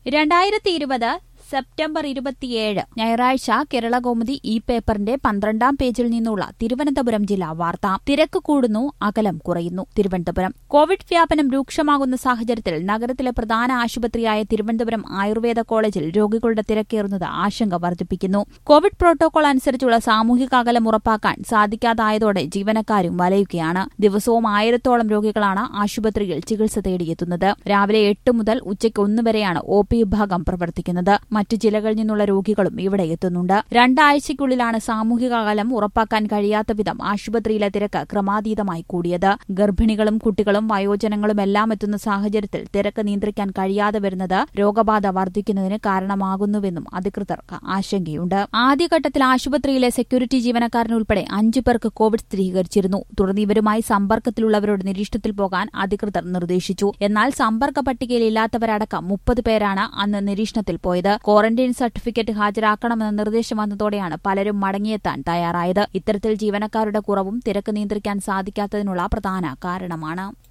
രണ്ടായിരത്തി ഇരുപത് സെപ്റ്റംബർ ഇരുപത്തിയേഴ് ഞായറാഴ്ച കേരളകൗമുദി ഈ പേപ്പറിന്റെ പന്ത്രണ്ടാം പേജിൽ നിന്നുള്ള തിരുവനന്തപുരം ജില്ലാ വാർത്ത തിരക്ക് കൂടുന്നു അകലം കുറയുന്നു തിരുവനന്തപുരം കോവിഡ് വ്യാപനം രൂക്ഷമാകുന്ന സാഹചര്യത്തിൽ നഗരത്തിലെ പ്രധാന ആശുപത്രിയായ തിരുവനന്തപുരം ആയുർവേദ കോളേജിൽ രോഗികളുടെ തിരക്കേറുന്നത് ആശങ്ക വർദ്ധിപ്പിക്കുന്നു കോവിഡ് പ്രോട്ടോകോൾ അനുസരിച്ചുള്ള സാമൂഹിക അകലം ഉറപ്പാക്കാൻ സാധിക്കാതായതോടെ ജീവനക്കാരും വലയുകയാണ് ദിവസവും ആയിരത്തോളം രോഗികളാണ് ആശുപത്രിയിൽ ചികിത്സ തേടിയെത്തുന്നത് രാവിലെ എട്ട് മുതൽ ഉച്ചയ്ക്ക് ഒന്ന് വരെയാണ് ഒ പി വിഭാഗം പ്രവർത്തിക്കുന്നത് മറ്റു ജില്ലകളിൽ നിന്നുള്ള രോഗികളും ഇവിടെ എത്തുന്നുണ്ട് രണ്ടാഴ്ചയ്ക്കുള്ളിലാണ് സാമൂഹിക അകലം ഉറപ്പാക്കാൻ കഴിയാത്ത വിധം ആശുപത്രിയിലെ തിരക്ക് ക്രമാതീതമായി കൂടിയത് ഗർഭിണികളും കുട്ടികളും വയോജനങ്ങളും എല്ലാം എത്തുന്ന സാഹചര്യത്തിൽ തിരക്ക് നിയന്ത്രിക്കാൻ കഴിയാതെ വരുന്നത് രോഗബാധ വർദ്ധിക്കുന്നതിന് കാരണമാകുന്നുവെന്നും അധികൃതർക്ക് ആശങ്കയുണ്ട് ആദ്യഘട്ടത്തിൽ ആശുപത്രിയിലെ സെക്യൂരിറ്റി ജീവനക്കാരനുൾപ്പെടെ അഞ്ചു പേർക്ക് കോവിഡ് സ്ഥിരീകരിച്ചിരുന്നു തുടർന്ന് ഇവരുമായി സമ്പർക്കത്തിലുള്ളവരോട് നിരീക്ഷണത്തിൽ പോകാൻ അധികൃതർ നിർദ്ദേശിച്ചു എന്നാൽ സമ്പർക്ക പട്ടികയിൽ ഇല്ലാത്തവരടക്കം മുപ്പത് പേരാണ് അന്ന് നിരീക്ഷണത്തിൽ പോയത് ക്വാറന്റൈൻ സർട്ടിഫിക്കറ്റ് ഹാജരാക്കണമെന്ന നിർദ്ദേശം വന്നതോടെയാണ് പലരും മടങ്ങിയെത്താൻ തയ്യാറായത് ഇത്തരത്തിൽ ജീവനക്കാരുടെ കുറവും തിരക്ക് നിയന്ത്രിക്കാൻ സാധിക്കാത്തതിനുള്ള പ്രധാന കാരണമാണ്